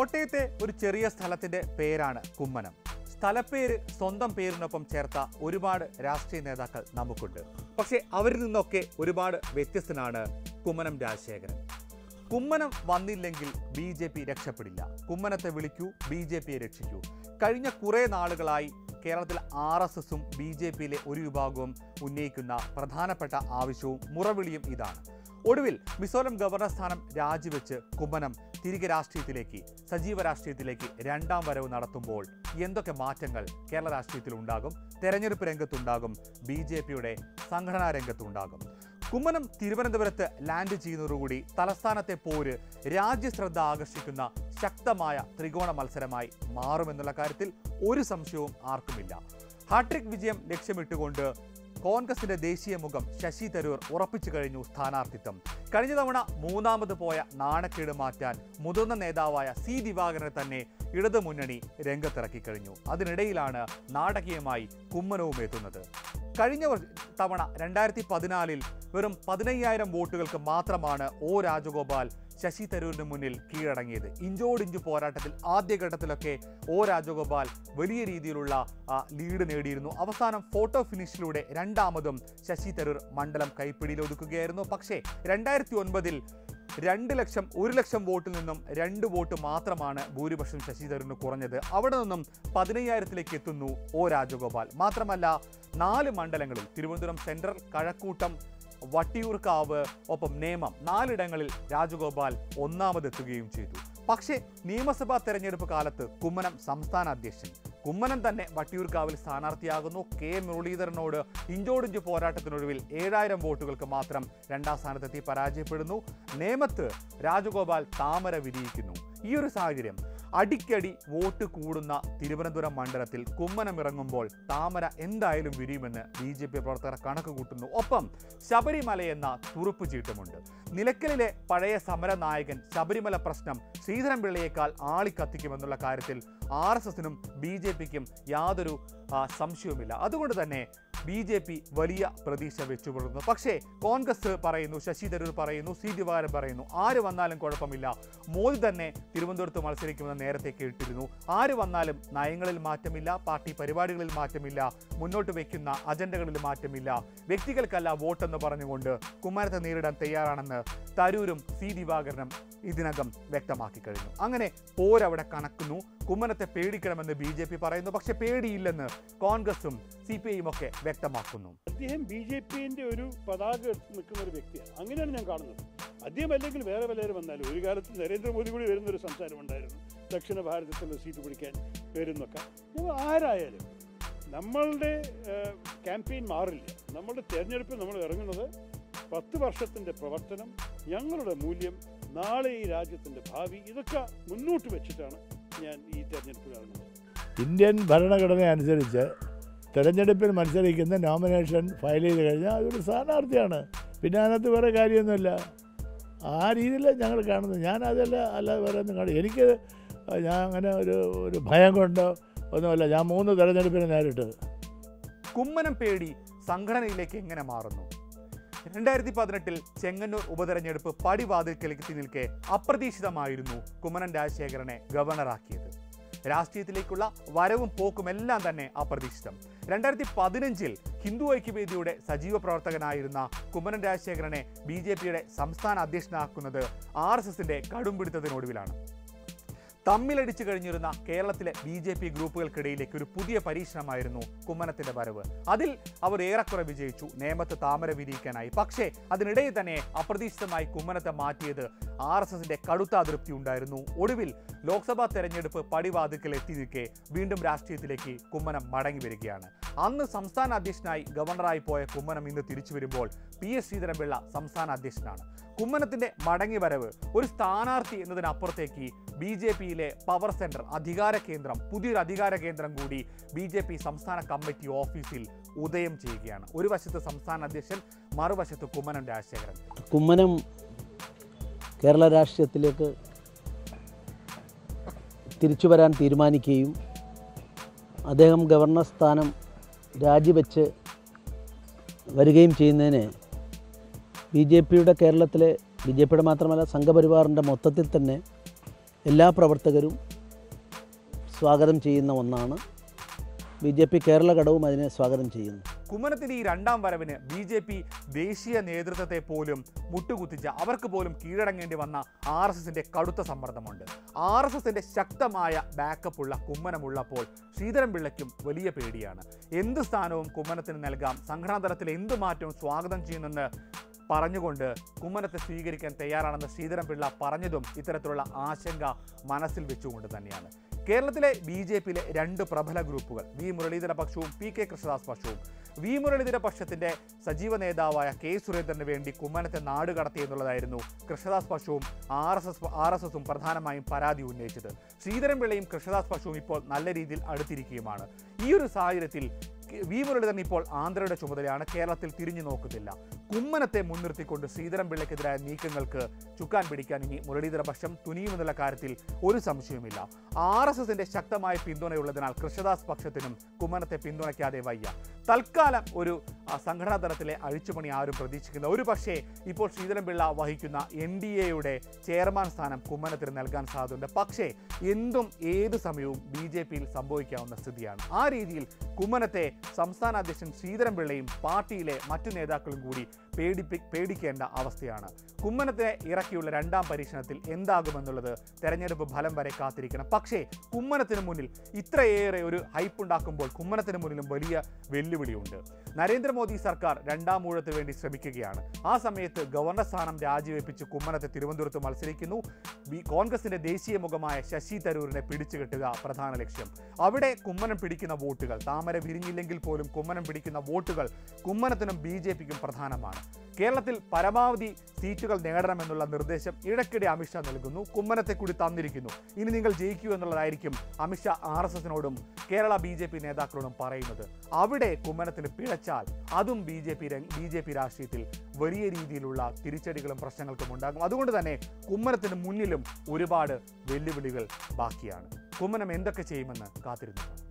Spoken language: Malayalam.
കോട്ടയത്തെ ഒരു ചെറിയ സ്ഥലത്തിന്റെ പേരാണ് കുമ്മനം സ്ഥലപ്പേര് സ്വന്തം പേരിനൊപ്പം ചേർത്ത ഒരുപാട് രാഷ്ട്രീയ നേതാക്കൾ നമുക്കുണ്ട് പക്ഷേ അവരിൽ നിന്നൊക്കെ ഒരുപാട് വ്യത്യസ്തനാണ് കുമ്മനം രാജശേഖരൻ കുമ്മനം വന്നില്ലെങ്കിൽ ബി ജെ പി രക്ഷപ്പെടില്ല കുമ്മനത്തെ വിളിക്കൂ ബി ജെ പിയെ രക്ഷിക്കൂ കഴിഞ്ഞ കുറേ നാളുകളായി കേരളത്തിൽ ആർ എസ് എസും ബി ജെ പിയിലെ ഒരു വിഭാഗവും ഉന്നയിക്കുന്ന പ്രധാനപ്പെട്ട ആവശ്യവും മുറവിളിയും ഇതാണ് ഒടുവിൽ മിസോരം ഗവർണർ സ്ഥാനം രാജിവെച്ച് കുമ്മനം തിരികെ രാഷ്ട്രീയത്തിലേക്ക് സജീവ രാഷ്ട്രീയത്തിലേക്ക് രണ്ടാം വരവ് നടത്തുമ്പോൾ എന്തൊക്കെ മാറ്റങ്ങൾ കേരള രാഷ്ട്രീയത്തിൽ ഉണ്ടാകും തെരഞ്ഞെടുപ്പ് രംഗത്തുണ്ടാകും ബി ജെ പിയുടെ സംഘടനാ രംഗത്തുണ്ടാകും കുമ്മനം തിരുവനന്തപുരത്ത് ലാൻഡ് ചെയ്യുന്നതോടുകൂടി തലസ്ഥാനത്തെ പോര് രാജ്യശ്രദ്ധ ആകർഷിക്കുന്ന ശക്തമായ ത്രികോണ മത്സരമായി മാറുമെന്നുള്ള കാര്യത്തിൽ ഒരു സംശയവും ആർക്കുമില്ല ഹാട്രിക് വിജയം ലക്ഷ്യമിട്ടുകൊണ്ട് കോൺഗ്രസിന്റെ ദേശീയ മുഖം ശശി തരൂർ ഉറപ്പിച്ചു കഴിഞ്ഞു സ്ഥാനാർത്ഥിത്വം കഴിഞ്ഞ തവണ മൂന്നാമത് പോയ നാണക്കേട് മാറ്റാൻ മുതിർന്ന നേതാവായ സി ദിവാകരനെ തന്നെ ഇടതുമുന്നണി രംഗത്തിറക്കി കഴിഞ്ഞു അതിനിടയിലാണ് നാടകീയമായി കുമ്മനവും എത്തുന്നത് കഴിഞ്ഞ വർഷ- തവണ രണ്ടായിരത്തി പതിനാലിൽ വെറും പതിനയ്യായിരം വോട്ടുകൾക്ക് മാത്രമാണ് ഒ രാജഗോപാൽ ശശി തരൂരിന് മുന്നിൽ കീഴടങ്ങിയത് ഇഞ്ചോടിഞ്ചു പോരാട്ടത്തിൽ ആദ്യഘട്ടത്തിലൊക്കെ ഒ രാജഗോപാൽ വലിയ രീതിയിലുള്ള ആ, ലീഡ് നേടിയിരുന്നു അവസാനം ഫോട്ടോ ഫിനിഷിലൂടെ രണ്ടാമതും ശശി തരൂർ മണ്ഡലം കൈപ്പിടിയിൽ ഒതുക്കുകയായിരുന്നു പക്ഷേ രണ്ടായിരത്തി ഒൻപതിൽ രണ്ട് ലക്ഷം ഒരു ലക്ഷം വോട്ടിൽ നിന്നും രണ്ട് വോട്ട് മാത്രമാണ് ഭൂരിപക്ഷം ശശി തരൂരിന് കുറഞ്ഞത് അവിടെ നിന്നും പതിനയ്യായിരത്തിലേക്ക് എത്തുന്നു ഒ രാജഗോപാൽ മാത്രമല്ല നാല് മണ്ഡലങ്ങളിൽ തിരുവനന്തപുരം സെൻട്രൽ കഴക്കൂട്ടം വട്ടിയൂർക്കാവ് ഒപ്പം നേമം നാലിടങ്ങളിൽ രാജഗോപാൽ ഒന്നാമതെത്തുകയും ചെയ്തു പക്ഷേ നിയമസഭാ തെരഞ്ഞെടുപ്പ് കാലത്ത് കുമ്മനം സംസ്ഥാന അധ്യക്ഷൻ കുമ്മനം തന്നെ വട്ടിയൂർക്കാവിൽ സ്ഥാനാർത്ഥിയാകുന്നു കെ മുരളീധരനോട് ഇഞ്ചോടിഞ്ച് പോരാട്ടത്തിനൊടുവിൽ ഏഴായിരം വോട്ടുകൾക്ക് മാത്രം രണ്ടാം സ്ഥാനത്തെത്തി പരാജയപ്പെടുന്നു നേമത്ത് രാജഗോപാൽ താമര വിരിയിക്കുന്നു ഈ ഒരു സാഹചര്യം അടിക്കടി വോട്ട് കൂടുന്ന തിരുവനന്തപുരം മണ്ഡലത്തിൽ കുമ്മനം ഇറങ്ങുമ്പോൾ താമര എന്തായാലും വിരിയുമെന്ന് ബി ജെ പി പ്രവർത്തകർ കണക്ക് കൂട്ടുന്നു ഒപ്പം ശബരിമല എന്ന തുറുപ്പ് ചീട്ടുമുണ്ട് നിലയ്ക്കലിലെ പഴയ സമര നായകൻ ശബരിമല പ്രശ്നം ശ്രീധരൻപിള്ളയേക്കാൾ ആളിക്കത്തിക്കുമെന്നുള്ള കാര്യത്തിൽ ആർ എസ് എസിനും ബി ജെ പിക്കും യാതൊരു ആ, സംശയവുമില്ല അതുകൊണ്ട് തന്നെ ബി ജെ പി വലിയ പ്രതീക്ഷ വെച്ചുപുലർത്തുന്നു പക്ഷേ കോൺഗ്രസ് പറയുന്നു ശശി തരൂർ പറയുന്നു സി ദിവാകരൻ പറയുന്നു ആര് വന്നാലും കുഴപ്പമില്ല മോദി തന്നെ തിരുവനന്തപുരത്ത് മത്സരിക്കുമെന്ന് നേരത്തെ കേട്ടിരുന്നു ആര് വന്നാലും നയങ്ങളിൽ മാറ്റമില്ല പാർട്ടി പരിപാടികളിൽ മാറ്റമില്ല മുന്നോട്ട് വയ്ക്കുന്ന അജണ്ടകളിൽ മാറ്റമില്ല വ്യക്തികൾക്കല്ല വോട്ടെന്ന് പറഞ്ഞുകൊണ്ട് കുമാരത്തെ നേരിടാൻ തയ്യാറാണെന്ന് തരൂരും സി ദിവാകരനും ഇതിനകം വ്യക്തമാക്കി കഴിഞ്ഞു അങ്ങനെ പോരവിടെ കണക്കുന്നു കുമ്മനത്തെ പേടിക്കണമെന്ന് ബി ജെ പി പറയുന്നു പക്ഷെ പേടിയില്ലെന്ന് കോൺഗ്രസും സി പി ഐയും ഒക്കെ വ്യക്തമാക്കുന്നു അദ്ദേഹം ബി ജെ പിന്റെ ഒരു പതാക എടുത്ത് നിൽക്കുന്ന ഒരു വ്യക്തിയാണ് അങ്ങനെയാണ് ഞാൻ കാണുന്നത് അദ്ദേഹം അല്ലെങ്കിൽ വേറെ പലരും വന്നാലും ഒരു കാലത്ത് നരേന്ദ്രമോദി കൂടി വരുന്നൊരു സംസാരം ഉണ്ടായിരുന്നു ദക്ഷിണ ഭാരതത്തിൽ സീറ്റ് പിടിക്കാൻ വരുന്നൊക്കെ അപ്പോൾ ആരായാലും നമ്മളുടെ ക്യാമ്പയിൻ മാറില്ല നമ്മളുടെ തെരഞ്ഞെടുപ്പിൽ നമ്മൾ ഇറങ്ങുന്നത് പത്ത് വർഷത്തിൻ്റെ പ്രവർത്തനം ഞങ്ങളുടെ മൂല്യം നാളെ ഈ രാജ്യത്തിൻ്റെ ഭാവി ഇതൊക്കെ മുന്നോട്ട് വെച്ചിട്ടാണ് ഞാൻ ഈ തെരഞ്ഞെടുപ്പിൽ ഇറങ്ങുന്നത് ഇന്ത്യൻ ഭരണഘടന അനുസരിച്ച് തിരഞ്ഞെടുപ്പിൽ മത്സരിക്കുന്ന നോമിനേഷൻ ഫയൽ ചെയ്ത് കഴിഞ്ഞാൽ അതൊരു സ്ഥാനാർത്ഥിയാണ് പിന്നെ അതിനകത്ത് വേറെ കാര്യമൊന്നുമില്ല ആ രീതിയിലാണ് ഞങ്ങൾ കാണുന്നത് ഞാൻ അതല്ല അല്ലാതെ വേറെ ഒന്നും കാണും എനിക്ക് ഞാൻ അങ്ങനെ ഒരു ഒരു ഭയം കൊണ്ടോ ഒന്നുമല്ല ഞാൻ മൂന്ന് തെരഞ്ഞെടുപ്പിന് നേരിട്ട് കുമ്മനം പേടി സംഘടനയിലേക്ക് എങ്ങനെ മാറുന്നു രണ്ടായിരത്തി പതിനെട്ടിൽ ചെങ്ങന്നൂർ ഉപതെരഞ്ഞെടുപ്പ് പടിവാതിൽക്കലെത്തി നിൽക്കെ അപ്രതീക്ഷിതമായിരുന്നു കുമ്മനം രാജശേഖരനെ ഗവർണറാക്കിയത് രാഷ്ട്രീയത്തിലേക്കുള്ള വരവും പോക്കും എല്ലാം തന്നെ അപ്രതീക്ഷിതം രണ്ടായിരത്തി പതിനഞ്ചിൽ ഹിന്ദു ഐക്യവേദിയുടെ സജീവ പ്രവർത്തകനായിരുന്ന കുമ്മനം രാജശേഖരനെ ബി ജെ പിയുടെ സംസ്ഥാന അധ്യക്ഷനാക്കുന്നത് ആർ എസ് എസിന്റെ കടുംപിടുത്തത്തിനൊടുവിലാണ് തമ്മിലടിച്ചു കഴിഞ്ഞിരുന്ന കേരളത്തിലെ ബി ജെ പി ഗ്രൂപ്പുകൾക്കിടയിലേക്ക് ഒരു പുതിയ പരീക്ഷണമായിരുന്നു കുമ്മനത്തിന്റെ വരവ് അതിൽ അവർ ഏറെക്കുറെ വിജയിച്ചു നേമത്ത് താമര വിരിയിക്കാനായി പക്ഷേ അതിനിടയിൽ തന്നെ അപ്രതീക്ഷിതമായി കുമ്മനത്തെ മാറ്റിയത് ആർ എസ് എസിന്റെ കടുത്ത അതൃപ്തി ഉണ്ടായിരുന്നു ഒടുവിൽ ലോക്സഭാ തെരഞ്ഞെടുപ്പ് പടിവാതിക്കൽ എത്തി നിൽക്കെ വീണ്ടും രാഷ്ട്രീയത്തിലേക്ക് കുമ്മനം മടങ്ങി വരികയാണ് അന്ന് സംസ്ഥാന അധ്യക്ഷനായി ഗവർണറായി പോയ കുമ്മനം ഇന്ന് തിരിച്ചു വരുമ്പോൾ പി എസ് ശ്രീധരൻപിള്ള സംസ്ഥാന അധ്യക്ഷനാണ് കുമ്മനത്തിന്റെ മടങ്ങി വരവ് ഒരു സ്ഥാനാർത്ഥി എന്നതിനപ്പുറത്തേക്ക് ബി ജെ പിയിലെ പവർ സെന്റർ അധികാര കേന്ദ്രം പുതിയൊരു അധികാര കേന്ദ്രം കൂടി ബി ജെ പി സംസ്ഥാന കമ്മിറ്റി ഓഫീസിൽ ഉദയം ചെയ്യുകയാണ് ഒരു വശത്ത് സംസ്ഥാന അധ്യക്ഷൻ മറുവശത്ത് കുമ്മനം രാജശേഖരൻ കുമ്മനം കേരള രാഷ്ട്രീയത്തിലേക്ക് തിരിച്ചു വരാൻ തീരുമാനിക്കുകയും അദ്ദേഹം ഗവർണർ സ്ഥാനം രാജിവെച്ച് വരികയും ചെയ്യുന്നതിന് ബി ജെ പിയുടെ കേരളത്തിലെ ബി ജെ പിയുടെ മാത്രമല്ല സംഘപരിവാറിൻ്റെ മൊത്തത്തിൽ തന്നെ എല്ലാ പ്രവർത്തകരും സ്വാഗതം ചെയ്യുന്ന ഒന്നാണ് ബി ജെ പി കേരള ഘടകവും അതിനെ സ്വാഗതം ചെയ്യുന്നു കുമ്മനത്തിന്റെ ഈ രണ്ടാം വരവിന് ബി ജെ പി ദേശീയ നേതൃത്വത്തെ പോലും മുട്ടുകുത്തിച്ച് അവർക്ക് പോലും കീഴടങ്ങേണ്ടി വന്ന ആർ എസ് എസിന്റെ കടുത്ത സമ്മർദ്ദമുണ്ട് ആർ എസ് എസിന്റെ ശക്തമായ ബാക്കപ്പ് ഉള്ള കുമ്മനമുള്ളപ്പോൾ ശ്രീധരൻപിള്ളയ്ക്കും വലിയ പേടിയാണ് എന്ത് സ്ഥാനവും കുമ്മനത്തിന് നൽകാം സംഘടനാ തലത്തിൽ എന്ത് മാറ്റവും സ്വാഗതം ചെയ്യുമെന്ന് പറഞ്ഞുകൊണ്ട് കുമ്മനത്തെ സ്വീകരിക്കാൻ തയ്യാറാണെന്ന് ശ്രീധരൻപിള്ള പറഞ്ഞതും ഇത്തരത്തിലുള്ള ആശങ്ക മനസ്സിൽ വെച്ചുകൊണ്ട് തന്നെയാണ് കേരളത്തിലെ ബി ജെ പിയിലെ രണ്ട് പ്രബല ഗ്രൂപ്പുകൾ വി മുരളീധര പക്ഷവും പി കെ കൃഷ്ണദാസ് പക്ഷവും വി മുരളീധര പക്ഷത്തിന്റെ സജീവ നേതാവായ കെ സുരേന്ദ്രന് വേണ്ടി കുമ്മനത്തെ നാട് കടത്തി എന്നുള്ളതായിരുന്നു കൃഷ്ണദാസ് പക്ഷവും R S S R S എസും പ്രധാനമായും പരാതി ഉന്നയിച്ചത് ശ്രീധരൻപിള്ളയും കൃഷ്ണദാസ് പക്ഷവും ഇപ്പോൾ നല്ല രീതിയിൽ അടുത്തിരിക്കുകയുമാണ് ഈ ഒരു സാഹചര്യത്തിൽ കെ- വി മുരളീധരൻ ഇപ്പോൾ ആന്ധ്രയുടെ ചുമതലയാണ് കേരളത്തിൽ തിരിഞ്ഞു നോക്കുന്നില്ല കുമ്മനത്തെ മുൻനിർത്തിക്കൊണ്ട് ശ്രീധരൻപിള്ളയ്ക്കെതിരായ നീക്കങ്ങൾക്ക് ചുക്കാൻ പിടിക്കാൻ ഇനി മുരളീധര പക്ഷം തുനിയുമെന്നുള്ള കാര്യത്തിൽ ഒരു സംശയവുമില്ല ആർ എസ് എസിന്റെ ശക്തമായ പിന്തുണയുള്ളതിനാൽ കൃഷ്ണദാസ് പക്ഷത്തിനും കുമ്മനത്തെ പിന്തുണയ്ക്കാതെ വയ്യ തൽക്കാലം ഒരു ആ, സംഘടനാ തലത്തിലെ അഴിച്ചുപണി ആരും പ്രതീക്ഷിക്കുന്ന ഒരു പക്ഷേ ഇപ്പോൾ ശ്രീധരൻപിള്ള വഹിക്കുന്ന എൻ ഡി എയുടെ ചെയർമാൻ സ്ഥാനം കുമ്മനത്തിന് നൽകാൻ സാധ്യതയുണ്ട് പക്ഷേ എന്തും ഏത് സമയവും ബി ജെ പിയിൽ സംഭവിക്കാവുന്ന സ്ഥിതിയാണ് ആ രീതിയിൽ കുമ്മനത്തെ സംസ്ഥാന അധ്യക്ഷൻ ശ്രീധരൻപിള്ളയും പാർട്ടിയിലെ മറ്റു നേതാക്കളും കൂടി പേടിപ്പി പേടിക്കേണ്ട അവസ്ഥയാണ് കുമ്മനത്തെ ഇറക്കിയുള്ള രണ്ടാം പരീക്ഷണത്തിൽ എന്താകുമെന്നുള്ളത് തെരഞ്ഞെടുപ്പ് ഫലം വരെ കാത്തിരിക്കണം പക്ഷേ കുമ്മനത്തിന് മുന്നിൽ ഇത്രയേറെ ഒരു ഹൈപ്പ് ഉണ്ടാക്കുമ്പോൾ കുമ്മനത്തിന് മുന്നിലും വലിയ വെല്ലുവിളിയുണ്ട് നരേന്ദ്രമോദി സർക്കാർ രണ്ടാം ഊഴത്തിന് വേണ്ടി ശ്രമിക്കുകയാണ് ആ സമയത്ത് ഗവർണർ സ്ഥാനം രാജിവെപ്പിച്ച് കുമ്മനത്തെ തിരുവനന്തപുരത്ത് മത്സരിക്കുന്നു ബി കോൺഗ്രസിന്റെ ദേശീയ മുഖമായ ശശി തരൂരിനെ പിടിച്ചുകെട്ടുക പ്രധാന ലക്ഷ്യം അവിടെ കുമ്മനം പിടിക്കുന്ന വോട്ടുകൾ താമര വിരിഞ്ഞില്ലെങ്കിൽ പോലും കുമ്മനം പിടിക്കുന്ന വോട്ടുകൾ കുമ്മനത്തിനും ബി ജെ പിക്കും പ്രധാനമാണ് കേരളത്തിൽ പരമാവധി സീറ്റുകൾ നേടണമെന്നുള്ള നിർദ്ദേശം ഇടയ്ക്കിടെ അമിത്ഷാ നൽകുന്നു കുമ്മനത്തെ കൂടി തന്നിരിക്കുന്നു ഇനി നിങ്ങൾ ജയിക്കൂ എന്നുള്ളതായിരിക്കും അമിത്ഷാ ആർ എസ് എസിനോടും കേരള ബി ജെ പി നേതാക്കളോടും പറയുന്നത് അവിടെ കുമ്മനത്തിന് പിഴച്ചാൽ അതും B J P B J P രാഷ്ട്രീയത്തിൽ വലിയ രീതിയിലുള്ള തിരിച്ചടികളും പ്രശ്നങ്ങൾക്കും ഉണ്ടാകും അതുകൊണ്ട് തന്നെ കുമ്മനത്തിന് മുന്നിലും ഒരുപാട് വെല്ലുവിളികൾ ബാക്കിയാണ് കുമ്മനം എന്തൊക്കെ ചെയ്യുമെന്ന് കാത്തിരുന്നു